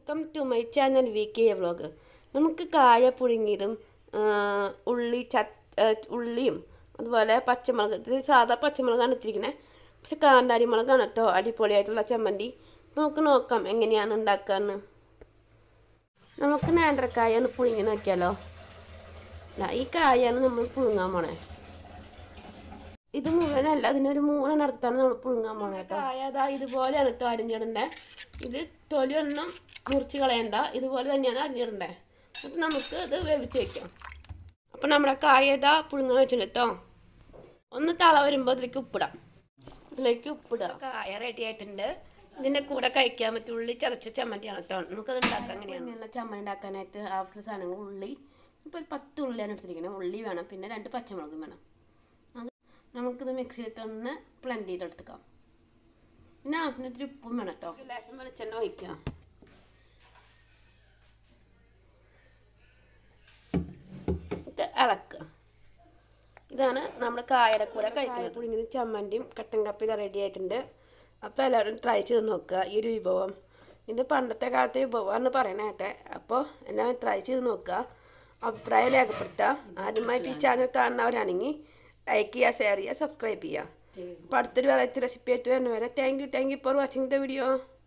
welcome to my channel V K vlog നമുക്ക് കായ പുഴുങ്ങിയതും ആ, ഉള്ളി ച ആ, ഉള്ളിയും അതുപോലെ പച്ചമുളക് ഇത് സാധാ പച്ചമുളകാണ് ഇട്ടിരിക്കുന്നത് പക്ഷെ കാന്താരി മുളകാണ് കേട്ടോ അടിപൊളിയായിട്ടുള്ള ചമ്മന്തി നമുക്ക് നോക്കാം എങ്ങനെയാണ് ഉണ്ടാക്കാന്ന് നമുക്ക് നേന്ത്രക്കായ ഒന്ന് പുഴുങ്ങി നോക്കിയാലോ ദാ ഈ കായാണ് നമ്മൾ പുഴുങ്ങാൻ പോണേ ഇത് മുഴുവനല്ല അതിനൊരു മൂന്നെണ്ണം അടുത്താണ് നമ്മൾ പുഴുങ്ങാൻ പോണേ കേട്ടോ കായ അതാ ഇതുപോലെയാണ് കേട്ടോ അരിഞ്ഞിടണ്ടേ ഇത് തൊലിയൊന്നും മുറിച്ച് കളയണ്ട ഇതുപോലെ തന്നെയാണ് അരിഞ്ഞിടണ്ടേ അപ്പം നമുക്ക് ഇത് വേവിച്ച് വെക്കാം അപ്പം നമ്മുടെ കായ ഇതാ പുഴുങ്ങാൻ വെച്ചിട്ടുണ്ട് കേട്ടോ ഒന്ന് തള വരുമ്പോൾ അതിലേക്ക് ഉപ്പിടാം ഇതിലേക്ക് ഉപ്പിടുക കായ റെഡി ആയിട്ടുണ്ട് ഇതിൻ്റെ കൂടെ കഴിക്കാൻ പറ്റിയ ഉള്ളി ചതച്ച ചമ്മന്തിയാണ് കേട്ടോ നമുക്കത് ഉണ്ടാക്കാം എങ്ങനെയാണ് ചമ്മന്തി ഉണ്ടാക്കാനായിട്ട് ആവശ്യമുള്ള സാധനങ്ങൾ ഉള്ളി ഇപ്പോൾ ഒരു പത്ത് ഉള്ളിയാണ് എടുത്തിരിക്കുന്നത് ഉള്ളി വേണം പിന്നെ രണ്ട് പച്ചമുളകും വേണം അത് നമുക്കിത് മിക്സിയിലിട്ട് ഒന്ന് ബ്ലെൻഡ് ചെയ്തെടുക്കാം പിന്നെ ആവശ്യത്തിന് ഇത്തിരി ഉപ്പും വേണം കേട്ടോ ലേശം വെളിച്ചെണ്ണ ഒഴിക്കാം ഇത് ഇളക്കുക ഇതാണ് നമ്മൾ കായയുടെ കൂടെ കഴിക്കുന്നത് പുഴുങ്ങിയത് ചമ്മന്തിയും കട്ടൻ കപ്പി ഇത് റെഡി ആയിട്ടുണ്ട് അപ്പോൾ എല്ലാവരും ട്രൈ ചെയ്ത് നോക്കുക ഈ ഒരു വിഭവം ഇത് പണ്ടത്തെ കാലത്തെ വിഭവമാണെന്ന് പറയണേട്ടെ അപ്പോൾ എല്ലാവരും ട്രൈ ചെയ്ത് നോക്കുക അഭിപ്രായം രേഖപ്പെടുത്തുക ആദ്യമായിട്ട് ഈ ചാനൽ കാണുന്നവരാണെങ്കിൽ ലൈക്ക് ചെയ്യുക ഷെയർ ചെയ്യുക സബ്സ്ക്രൈബ് ചെയ്യുക അപ്പോൾ അടുത്തൊരു വെറൈറ്റി റെസിപ്പി ആയിട്ട് വരുന്നവരെ thank you thank you for watching the video